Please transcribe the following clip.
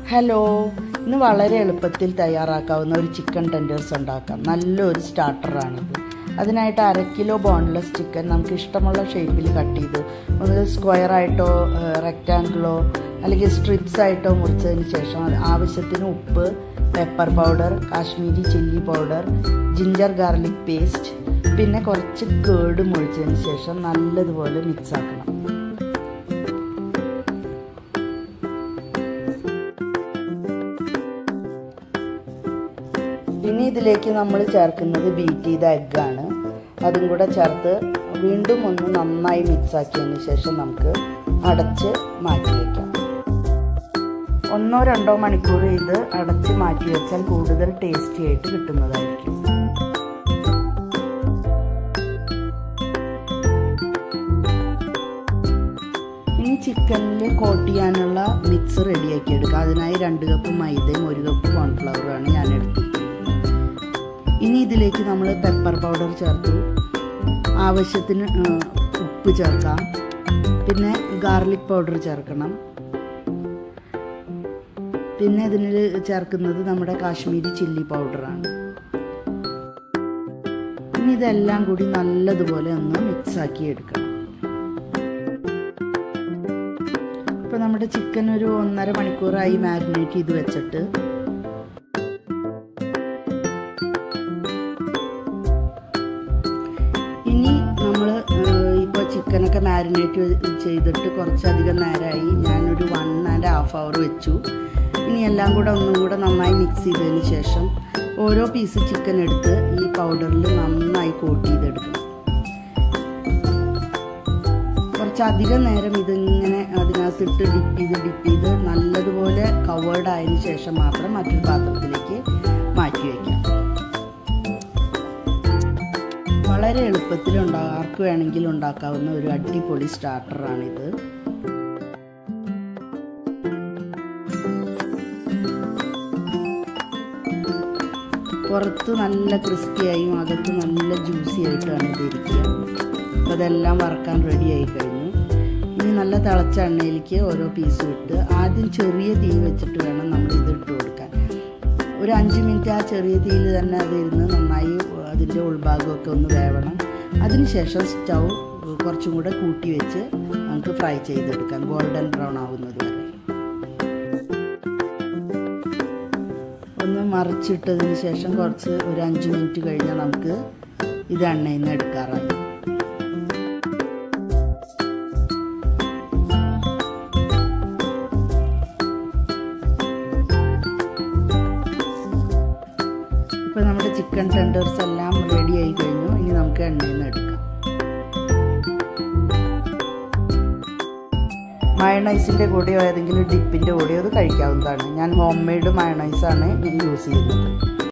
hello ഇന്ന് വളരെ എളുപ്പത്തിൽ തയ്യാറാക്കാവുന്ന ഒരു ചിക്കൻ ടെൻഡേഴ്സ് ഉണ്ടാക്കാം നല്ലൊരു സ്റ്റാർട്ടറാണിത് അതിനായിട്ട് അര കിലോ ബോൺലെസ് ചിക്കൻ നമുക്ക് ഇഷ്ടമുള്ള ഷേപ്പിൽ കട്ട് ചെയ്ത് ഒന്ന് സ്ക്വയർ ആയിട്ടോ റെക്റ്റാങ്കിളോ അല്ലെങ്കിൽ സ്ട്രിപ്സ് ആയിട്ടോ മുറിച്ചതിന് ശേഷം അത് ആവശ്യത്തിന് ഉപ്പ് pepper powder Kashmiri chilli powder ginger garlic paste പിന്നെ കുറച്ച് കേട് മുഴിച്ചതിന് ശേഷം നല്ലതുപോലെ മിക്സ് ആക്കണം ഇനി ഇതിലേക്ക് നമ്മൾ ചേർക്കുന്നത് ബീറ്റ് ചെയ്ത എഗ്ഗാണ് അതും കൂടെ ചേർത്ത് വീണ്ടും ഒന്ന് നന്നായി മിക്സ് ആക്കിയതിന് ശേഷം നമുക്ക് അടച്ച് മാറ്റി വയ്ക്കാം ഒന്നോ രണ്ടോ മണിക്കൂർ ഇത് അടച്ച് മാറ്റി വെച്ചാൽ കൂടുതൽ ടേസ്റ്റി ആയിട്ട് കിട്ടുന്നതായിരിക്കും ഇനി ചിക്കനിൽ കോട്ട് ചെയ്യാനുള്ള മിക്സ് റെഡിയാക്കി എടുക്കുക അതിനായി രണ്ട് കപ്പ് മൈദയും ഒരു കപ്പ് കോൺഫ്ലവറുമാണ് ഞാൻ എടുത്തിരിക്കുന്നത് ഇനി ഇതിലേക്ക് നമ്മൾ പെപ്പർ പൗഡർ ചേർത്തു ആവശ്യത്തിന് ഉപ്പ് ചേർക്കാം പിന്നെ ഗാർലിക് പൗഡർ ചേർക്കണം പിന്നെ ഇതിൽ ചേർക്കുന്നത് നമ്മുടെ കാശ്മീരി ചില്ലി പൗഡറാണ് ഇനി ഇതെല്ലാം കൂടി നല്ലതുപോലെ ഒന്ന് മിക്സാക്കി എടുക്കണം ഇപ്പോൾ നമ്മുടെ ചിക്കൻ ഒരു ഒന്നര മണിക്കൂറായി മാരിനേറ്റ് ചെയ്ത് വെച്ചിട്ട് ഇനി നമ്മൾ ഇപ്പോൾ ചിക്കനൊക്കെ മാരിനേറ്റ് ചെയ്തിട്ട് കുറച്ചധികം നേരമായി ഞാനൊരു വൺ ആൻഡ് ഹാഫ് അവർ വെച്ചു ഇനി എല്ലാം കൂടെ ഒന്നും കൂടെ നന്നായി മിക്സ് ചെയ്തതിന് ശേഷം ഓരോ പീസ് ചിക്കൻ എടുത്ത് ഈ പൗഡറിൽ നന്നായി കോട്ട് ചെയ്തെടുക്കണം കുറച്ചധികം നേരം ഇതിങ്ങനെ അതിനകത്തിട്ട് ഡിപ്പ് ചെയ്ത് ഡിപ്പ് ചെയ്ത് നല്ലതുപോലെ കവേർഡ് ആയതിനു ശേഷം മാത്രം മറ്റൊരു പാത്രത്തിലേക്ക് മാറ്റി വയ്ക്കാം വളരെ എളുപ്പത്തിൽ ഉണ്ടാ ആർക്ക് വേണമെങ്കിലും ഉണ്ടാക്കാവുന്ന ഒരു അടിപൊളി സ്റ്റാർട്ടറാണിത് പുറത്ത് നല്ല ക്രിസ്പിയായും അകത്ത് നല്ല ജ്യൂസി ആയിട്ടാണ് ഇത് ഇരിക്കുക അപ്പോൾ അതെല്ലാം വറക്കാൻ റെഡി ആയി കഴിഞ്ഞു ഇനി നല്ല തിളച്ച എണ്ണയിലേക്ക് ഓരോ പീസും ഇട്ട് ആദ്യം ചെറിയ തീ വെച്ചിട്ട് വേണം നമ്മൾ ഇത് ഇട്ട് കൊടുക്കാൻ ഒരു അഞ്ച് മിനിറ്റ് ആ ചെറിയ തീയിൽ തന്നെ അത് ഇരുന്ന് നന്നായി അതിൻ്റെ ഉൾഭാഗമൊക്കെ ഒന്ന് വേവണം അതിനുശേഷം സ്റ്റൗ കുറച്ചും കൂടെ കൂട്ടി വെച്ച് നമുക്ക് ഫ്രൈ ചെയ്തെടുക്കാം ഗോൾഡൻ ബ്രൗൺ ആവുന്നത് വരെ ഒന്ന് മറിച്ചിട്ടതിന് ശേഷം കുറച്ച് ഒരു അഞ്ച് മിനിറ്റ് കഴിഞ്ഞാൽ നമുക്ക് ഇത് എണ്ണയിൽ നിന്ന് എടുക്കാറായി ഇപ്പോൾ നമ്മുടെ ചിക്കൻ ടെൻഡേഴ്സ് എല്ലാം റെഡി ആയി കഴിഞ്ഞു ഇനി നമുക്ക് എണ്ണയിൽ നിന്ന് എടുക്കാം മയണൈസിൻ്റെ കൂടെയോ ഏതെങ്കിലും ഡിപ്പിൻ്റെ കൂടെയോ അത് കഴിക്കാവുന്നതാണ് ഞാൻ ഹോം മെയ്ഡ് മയണൈസാണ് യൂസ് ചെയ്യുന്നത്